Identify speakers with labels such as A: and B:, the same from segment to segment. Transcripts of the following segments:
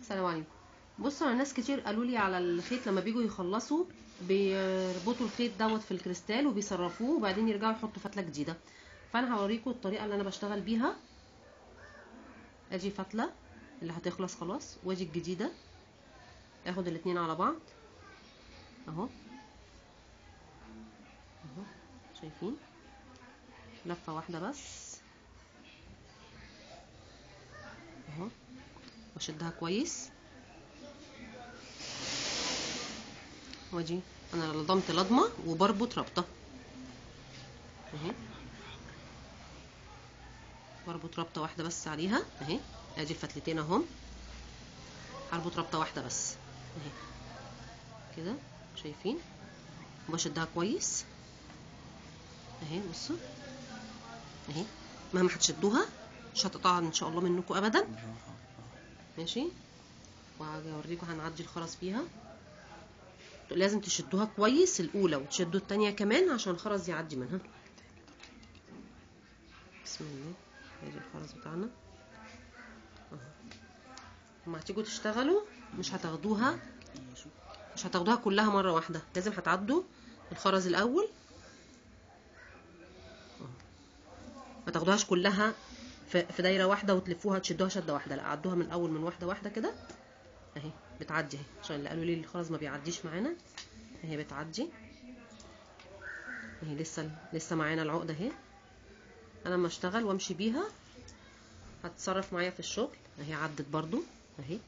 A: السلام عليكم بصوا انا ناس كتير قالوا لي على الخيط لما بيجوا يخلصوا بيربطوا الخيط دوت في الكريستال وبيصرفوه وبعدين يرجعوا يحطوا فتله جديده فانا هوريكم الطريقه اللي انا بشتغل بيها ادي فتله اللي هتخلص خلاص وادي الجديده اخد الاتنين على بعض اهو اهو شايفين لفه واحده بس اهو واشدها كويس وادي انا لضمت لضمه وبربط ربطه اهي بربط ربطه واحده بس عليها اهي ادي الفتلتين اهم هربط ربطه واحده بس اهي كده شايفين وبشدها كويس اهي بصوا اهي مهما هتشدوها مش هتقطع ان شاء الله منكم ابدا ماشي وهاجي اوريكم هنعدي الخرز فيها لازم تشدوها كويس الاولى وتشدوا التانية كمان عشان الخرز يعدي منها بسم الله ادي الخرز بتاعنا اهو لما هتيجوا تشتغلوا مش هتاخدوها مش هتاخدوها كلها مره واحده لازم هتعدوا الخرز الاول ما تاخدوهاش كلها في دايره واحده وتلفوها تشدوها شده واحده لا عدوها من الاول من واحده واحده كده اهي بتعدي اهي عشان اللي قالوا لي الخرز ما بيعديش معانا اهي بتعدي اهي لسه لسه معانا العقده اهي انا لما اشتغل وامشي بيها هتتصرف معايا في الشغل اهي عدت برضو اهي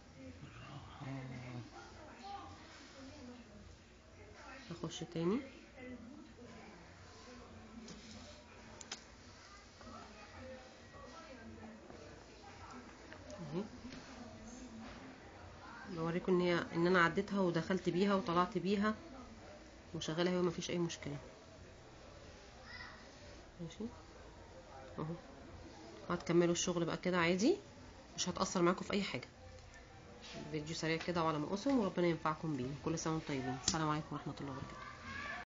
A: هخش تاني اهي بوريكم ان هي ان انا عديتها ودخلت بيها وطلعت بيها وشغاله اهي ومفيش اي مشكله ماشي اهو هتكملوا الشغل بقى كده عادي مش هتأثر معاكم في اي حاجه فيديو سريع كده وعلى ما اقسم وربنا ينفعكم بيه كل سنه وانتم طيبين السلام عليكم ورحمه الله وبركاته